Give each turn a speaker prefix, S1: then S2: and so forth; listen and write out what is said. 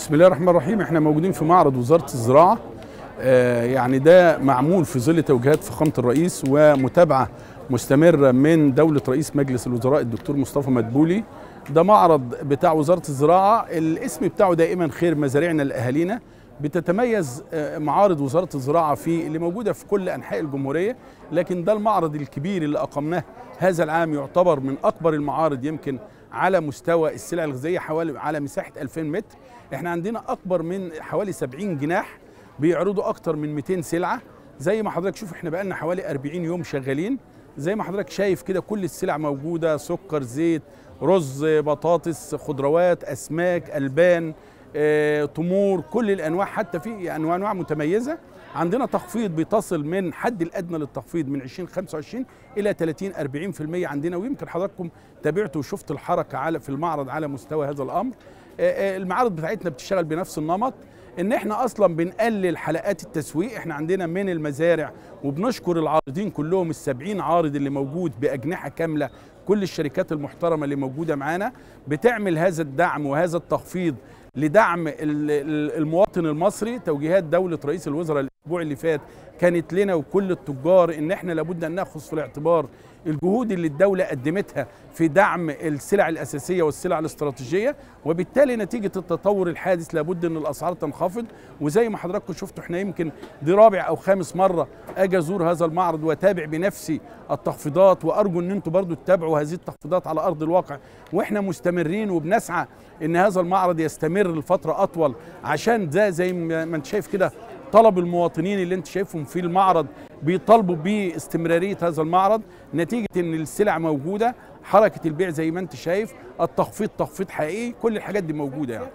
S1: بسم الله الرحمن الرحيم احنا موجودين في معرض وزاره الزراعه آه يعني ده معمول في ظل توجيهات فخامه الرئيس ومتابعه مستمره من دوله رئيس مجلس الوزراء الدكتور مصطفى مدبولي ده معرض بتاع وزاره الزراعه الاسم بتاعه دائما خير مزارعنا لاهالينا بتتميز آه، معارض وزاره الزراعه في اللي موجوده في كل انحاء الجمهوريه لكن ده المعرض الكبير اللي اقمناه هذا العام يعتبر من اكبر المعارض يمكن على مستوى السلع الغذائيه حوالي على مساحه 2000 متر احنا عندنا اكبر من حوالي 70 جناح بيعرضوا اكتر من 200 سلعه زي ما حضرتك شوف احنا بقالنا حوالي 40 يوم شغالين زي ما حضرتك شايف كده كل السلع موجوده سكر زيت رز بطاطس خضروات اسماك البان آه، تمور كل الانواع حتى في انواع انواع متميزه عندنا تخفيض بيتصل من حد الادنى للتخفيض من 20 25 الى 30 40% عندنا ويمكن حضراتكم تابعتوا وشفت الحركه على في المعرض على مستوى هذا الامر آه، آه، المعارض بتاعتنا بتشتغل بنفس النمط ان احنا اصلا بنقلل حلقات التسويق احنا عندنا من المزارع وبنشكر العارضين كلهم السبعين عارض اللي موجود باجنحه كامله كل الشركات المحترمه اللي موجوده معانا بتعمل هذا الدعم وهذا التخفيض لدعم ال- ال- المواطن المصري توجيهات دوله رئيس الوزراء الاسبوع اللي فات كانت لنا وكل التجار ان احنا لابد ان ناخذ في الاعتبار الجهود اللي الدوله قدمتها في دعم السلع الاساسيه والسلع الاستراتيجيه وبالتالي نتيجه التطور الحادث لابد ان الاسعار تنخفض وزي ما حضراتكم شفتوا احنا يمكن دي رابع او خامس مره اجي ازور هذا المعرض واتابع بنفسي التخفيضات وارجو ان انتم برضو تتابعوا هذه التخفيضات على ارض الواقع واحنا مستمرين وبنسعى ان هذا المعرض يستمر لفتره اطول عشان ده زي ما ما انت شايف كده طلب المواطنين اللي انت شايفهم في المعرض بيطالبوا باستمراريه هذا المعرض نتيجه ان السلع موجوده حركه البيع زي ما انت شايف التخفيض تخفيض حقيقي كل الحاجات دي موجوده يعني